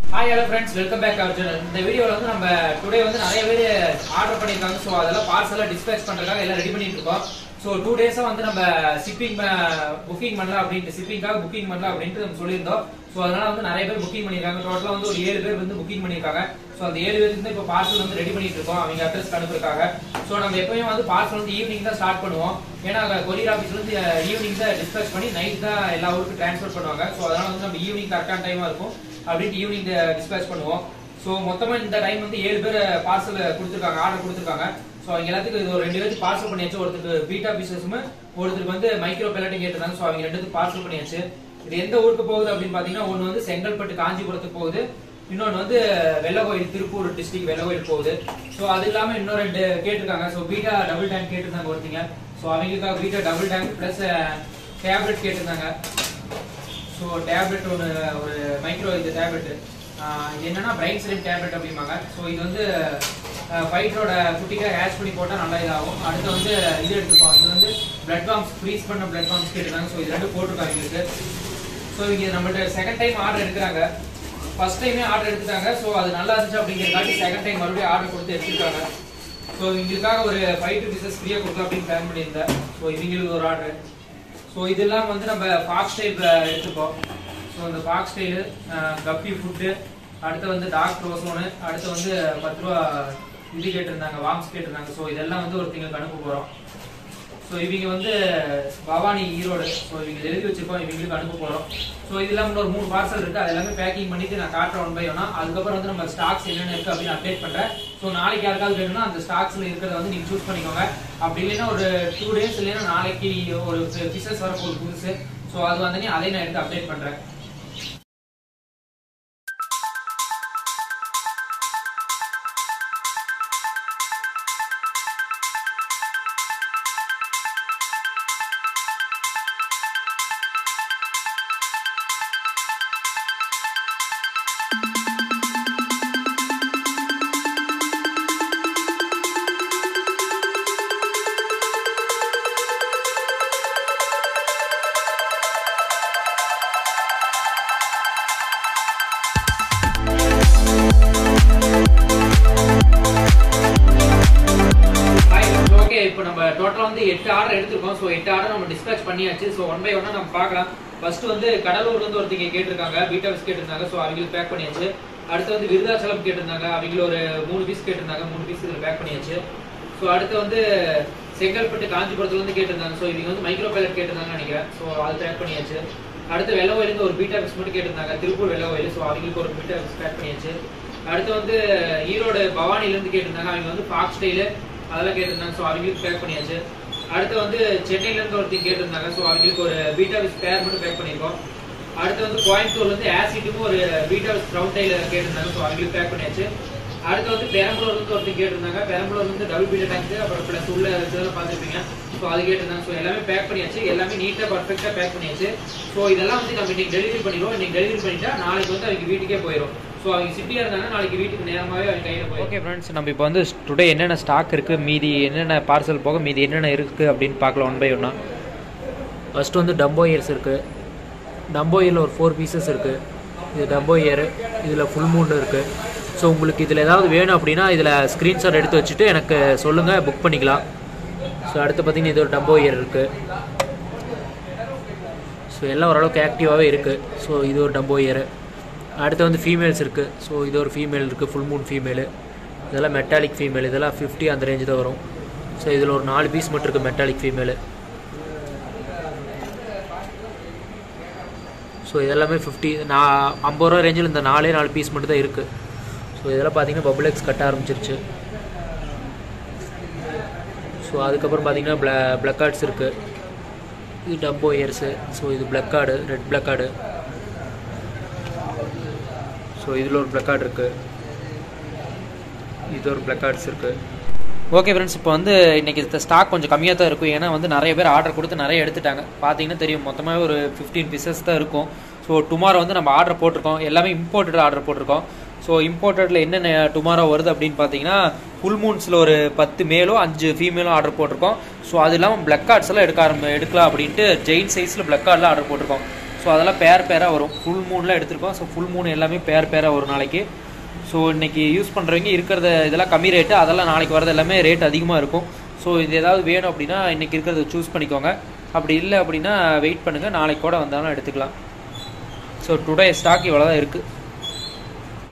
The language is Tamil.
hi hello friends welcome back அவர் சேனல் இந்த வீடியோவில் வந்து நம்ம டுடே வந்து நிறைய பேர் ஆர்டர் பண்ணியிருக்காங்க ஸோ அதெல்லாம் பார்சலாக டிஸ்பேச் பண்ணுறதுக்காக எல்லாம் ரெடி பண்ணிட்டு இருக்கோம் ஸோ டூ டேஸாக வந்து நம்ம ஷிப்பிங் புக்கிங் பண்ணலாம் அப்படின்ட்டு ஷிப்பிங்காக புக்கிங் பண்ணலாம் அப்படின்ட்டு நம்ம சொல்லியிருந்தோம் ஸோ அதனால வந்து நிறைய பேர் புக்கிங் பண்ணியிருக்காங்க டோட்டலாக வந்து ஒரு ஏழு பேர் வந்து புக்கிங் பண்ணியிருக்காங்க ஸோ அந்த ஏழு பேருக்கு வந்து இப்போ பார்சல் வந்து ரெடி பண்ணிட்டு இருக்கோம் அவங்க அட்ரஸ் அனுப்புறதுக்காக ஸோ நம்ம எப்பயும் வந்து பார்சல் வந்து ஈவினிங் தான் ஸ்டார்ட் பண்ணுவோம் ஏன்னா கொரியர் ஆஃபீஸ் வந்து ஈவினிங் தான் டிஸ்பேச் பண்ணி நைட் தான் எல்லா ஊருக்கும் ட்ரான்ஸ்ஃபர் பண்ணுவாங்க ஸோ அதனால வந்து நம்ம ஈவினிங் கரெக்டான டைமாக இருக்கும் அப்படின்ட்டு ஈவினிங் டிஸ்பேச் பண்ணுவோம் ஸோ மொத்தமா இந்த டைம் வந்து ஏழு பேர் பார்சல் கொடுத்துருக்காங்க ஆர்டர் கொடுத்துருக்காங்க ஸோ அவங்க எல்லாத்துக்கும் இது ஒரு ரெண்டு பேருக்கு பார்சல் பண்ணியாச்சு ஒருத்தருக்கு பீட்டா பீசஸும் ஒருத்தருக்கு வந்து மைக்ரோ பெலட்டும் கேட்டிருந்தாங்க ஸோ அவங்க ரெண்டுத்துக்கு பார்சல் பண்ணியாச்சு இது எந்த ஊருக்கு போகுது அப்படின்னு பார்த்தீங்கன்னா ஒன்று வந்து செங்கல்பட்டு காஞ்சிபுரத்துக்கு போகுது இன்னொன்று வந்து வெள்ளகோயில் திருப்பூர் டிஸ்ட்ரிக்ட் வெள்ளகோயில் போகுது ஸோ அது இல்லாமல் இன்னும் ரெண்டு கேட்டிருக்காங்க ஸோ பீட்டா டபுள் டேங்க் கேட்டிருந்தாங்க ஒருத்தங்க ஸோ அவங்களுக்காக betta double tank plus tablet கேட்டிருந்தாங்க ஸோ டேப்லெட் ஒன்று ஒரு மைக்ரோ இது டேப்லெட் இது என்னன்னா பிரைன் ஸ்லிம் டேப்லெட் அப்படிம்பாங்க ஸோ இது வந்து ஃபைட்டரோட குட்டிக்காக ஹேஷ் பண்ணி போட்டால் நல்லா இதாகும் அடுத்து வந்து இது எடுத்துப்போம் இது வந்து பிளட் பாம்ஸ் ஃப்ரீஸ் பண்ண பிளட் பாம்ஸ் கேட்டிருக்காங்க ஸோ இது ரெண்டு போட்டிருக்காங்க எங்களுக்கு ஸோ இங்கே நம்மள்ட்ட செகண்ட் டைம் ஆர்டர் எடுக்கிறாங்க ஃபர்ஸ்ட் டைமே ஆர்டர் எடுத்துட்டாங்க ஸோ அது நல்லா இருந்துச்சு அப்படிங்கிறதுக்காட்டி செகண்ட் டைம் மறுபடியும் ஆர்டர் கொடுத்து எடுத்துருக்காங்க ஸோ இவங்களுக்காக ஒரு ஃபைவ் டு பீசஸ் ஃப்ரீயாக கொடுக்கலாம் அப்படின்னு பிளான் பண்ணியிருந்தேன் ஸோ இவங்களுக்கு ஒரு ஆர்டர் ஸோ இதெல்லாம் வந்து நம்ம ஃபாக்ஸ் டைப் எடுத்துப்போம் ஸோ இந்த ஃபாக்ஸ் ஸ்டைலு கப்பி ஃபுட்டு அடுத்து வந்து டாக் ரோசோனு அடுத்து வந்து பத்து ரூபா இது கேட்டிருந்தாங்க வாம்ஸ் கேட்டிருந்தாங்க ஸோ இதெல்லாம் வந்து ஒருத்தங்களுக்கு அனுப்ப போகிறோம் ஸோ இவங்க வந்து பவானி ஈரோடு ஸோ இவங்க எழுதி வச்சிருக்கோம் இவங்களுக்கு அனுப்ப போகிறோம் ஸோ இது இல்லாமல் ஒரு மூணு பார்சல் இருக்குது அது எல்லாமே பேக்கிங் பண்ணிட்டு நான் காட்டுறேன் ஒன் பை ஒன்னா அதுக்கப்புறம் வந்து நம்ம ஸ்டாக்ஸ் என்னென்ன இருக்குது அப்படின்னு அப்டேட் பண்ணுறேன் ஸோ நாளைக்கு யாருக்காவது வேணும்னா அந்த ஸ்டாக்ஸில் இருக்கிறத வந்து நீங்கள் சூஸ் பண்ணிக்கோங்க அப்படி இல்லைன்னா ஒரு டூ டேஸ் இல்லைன்னா நாளைக்கு ஒரு பிசஸ் வரப்போகுது புதுசு ஸோ அது வந்து அதை நான் எடுத்து அப்டேட் பண்ணுறேன் ஓகே இப்போ நம்ம டோட்டலா வந்து எட்டு ஆர்டர் எடுத்திருக்கோம் ஸோ எட்டு ஆர்டர் நம்ம டிஸ்பேச் பண்ணியாச்சு ஸோ ஒன் பை ஒன்னா நம்ம பார்க்கலாம் ஃபர்ஸ்ட் வந்து கடலூர்ல இருந்து ஒருத்தங்க கேட்டிருக்காங்க பீட்டா பீஸ் கேட்டிருந்தாங்க ஸோ அவங்களுக்கு பேக் பண்ணியாச்சு அடுத்து வந்து விருதாச்சலம் கேட்டிருந்தாங்க அவங்க ஒரு மூணு பீஸ் கேட்டிருந்தாங்க மூணு பீஸ் இதில் பேக் பண்ணியாச்சு ஸோ அடுத்து வந்து செங்கல்பட்டு காஞ்சிபுரத்துல இருந்து கேட்டிருந்தாங்க ஸோ இவங்க வந்து மைக்ரோ பைலட் கேட்டிருந்தாங்கன்னு நினைக்கிறேன் ஸோ அது பேக் பண்ணியாச்சு அடுத்து வெள்ளவயிலிருந்து ஒரு பீட்டா பீஸ் மட்டும் கேட்டிருந்தாங்க திருப்பூர் வெள்ளவயில் ஸோ அவங்களுக்கு ஒரு பீட்டா பீஸ் பேக் பண்ணியாச்சு அடுத்து வந்து ஈரோடு பவானில இருந்து கேட்டிருந்தாங்க அவங்க வந்து ஃபாக்ஸ் ஸ்டைலு அதெல்லாம் கேட்டிருந்தாங்க ஸோ அவங்களுக்கு பேக் பண்ணியாச்சு அடுத்து வந்து சென்னையில இருந்து ஒருத்தர் கேட்டிருந்தாங்க ஸோ அவங்களுக்கு ஒரு பீட்டா விஸ் பேர் மட்டும் பேக் பண்ணியிருக்கோம் அடுத்து வந்து கோயம்புத்தூர்ல இருந்து ஆசிட்டுக்கும் ஒரு பீட்டா விஸ் ப்ரௌன் டைல கேட்டிருந்தாங்க ஸோ அவங்களுக்கு பேக் பண்ணியாச்சு அடுத்து வந்து பெரம்பலூர்ல இருந்து ஒருத்தர் கேட்டிருந்தாங்க பெரம்பலூர்ல இருந்து டபுள் பீட்டா டேங்க் அப்புறம் பிளஸ் உள்ள இதெல்லாம் பார்த்துருப்பீங்க ஸோ அது கேட்டிருந்தாங்க ஸோ எல்லாமே பேக் பண்ணியாச்சு எல்லாமே நீட்டாக பர்ஃபெக்டாக பேக் பண்ணியாச்சு ஸோ இதெல்லாம் வந்து நம்ம இன்னைக்கு டெலிவரி பண்ணிடுவோம் இன்னைக்கு டெலிவரி பண்ணிட்டா நாளைக்கு வந்து அவங்க வீட்டுக்கே போயிடும் ஸோ அவங்க சிட்டியாக இருந்தாங்கன்னா நாளைக்கு வீட்டுக்கு நேரமாகவே அவங்க கையில் போய் ஓகே ஃப்ரெண்ட்ஸ் நம்ம இப்போ வந்து டுடே என்னென்ன ஸ்டாக் இருக்குது மீதி என்னென்ன பார்சல் போக மீதி என்னென்ன இருக்குது அப்படின்னு பார்க்கலாம் ஒன் பை ஒன்னா ஃபஸ்ட்டு வந்து டம்போ இயர்ஸ் இருக்குது டம்போ இயரில் ஒரு ஃபோர் பீசஸ் இருக்குது இது டம்போ இயர் இதில் ஃபுல் மூன் இருக்குது ஸோ உங்களுக்கு இதில் ஏதாவது வேணும் அப்படின்னா இதில் ஸ்க்ரீன்ஷாட் எடுத்து வச்சுட்டு எனக்கு சொல்லுங்கள் புக் பண்ணிக்கலாம் ஸோ அடுத்து பார்த்தீங்கன்னா இது ஒரு டம்போ இயர் இருக்குது ஸோ எல்லாம் ஓரளவுக்கு ஆக்டிவாகவே இருக்குது ஸோ இது ஒரு டம்போ இயர் அடுத்து வந்து ஃபீமேல்ஸ் இருக்குது ஸோ இது ஒரு ஃபீமேல் இருக்குது ஃபுல் மூன் ஃபீமேலு இதெல்லாம் மெட்டாலிக் ஃபீமேல் இதெல்லாம் ஃபிஃப்டி அந்த ரேஞ்சு தான் வரும் ஸோ இதில் ஒரு நாலு பீஸ் மட்டும் இருக்குது மெட்டாலிக் ஃபீமேலு ஸோ இதெல்லாமே ஃபிஃப்டி நான் ஐம்பது ரூபா ரேஞ்சில் இந்த நாலே நாலு பீஸ் மட்டும் தான் இருக்குது ஸோ இதெல்லாம் பார்த்தீங்கன்னா பபுள் எக்ஸ் கட்ட ஆரம்பிச்சிருச்சு ஸோ அதுக்கப்புறம் பார்த்தீங்கன்னா ப்ள ப்ளக் கார்ட்ஸ் இருக்குது இது டம்போ இயர்ஸு ஸோ இது black card red black card so இதில் ஒரு ப்ளக் கார்டு இருக்குது இது ஒரு ப்ளக் கார்ட்ஸ் இருக்குது ஓகே ஃப்ரெண்ட்ஸ் இப்போ வந்து இன்றைக்கி ஸ்டாக் கொஞ்சம் கம்மியாக தான் இருக்கும் ஏன்னா வந்து நிறைய பேர் ஆர்டர் கொடுத்து நிறைய எடுத்துட்டாங்க பார்த்தீங்கன்னா தெரியும் மொத்தமாக ஒரு ஃபிஃப்டீன் பீசஸ் தான் இருக்கும் ஸோ டுமாரோ வந்து நம்ம ஆர்டர் போட்டிருக்கோம் எல்லாமே இம்போர்ட்டட் ஆர்டர் போட்டிருக்கோம் ஸோ இம்போர்ட்டடில் என்னென்ன டுமாரோ வருது அப்படின்னு பார்த்தீங்கன்னா ஃபுல் மூன்ஸில் ஒரு பத்து மேலோ அஞ்சு ஃபீமேலோ ஆர்டர் போட்டிருக்கோம் ஸோ அது இல்லாமல் பிளக் கார்ட்ஸ் எல்லாம் எடுக்க ஆரம்பி எடுக்கலாம் அப்படின்ட்டு ஜெயின் சைஸில் பிளக் கார்டில் ஆர்டர் போட்டிருக்கோம் ஸோ அதெல்லாம் பேர் பேராக வரும் ஃபுல் மூணில் எடுத்திருக்கோம் ஸோ ஃபுல் மூணு எல்லாமே பேர் பேராக வரும் நாளைக்கு ஸோ இன்னைக்கு யூஸ் பண்ணுறவங்க இருக்கிறத இதெல்லாம் கம்மி ரேட்டு அதெல்லாம் நாளைக்கு வரது எல்லாமே ரேட் அதிகமாக இருக்கும் ஸோ இது ஏதாவது வேணும் அப்படின்னா இன்னைக்கு இருக்கிறத சூஸ் பண்ணிக்கோங்க அப்படி இல்லை அப்படின்னா வெயிட் பண்ணுங்கள் நாளைக்கு கூட வந்தாலும் எடுத்துக்கலாம் ஸோ டுடே ஸ்டாக் இவ்வளோ தான் இருக்குது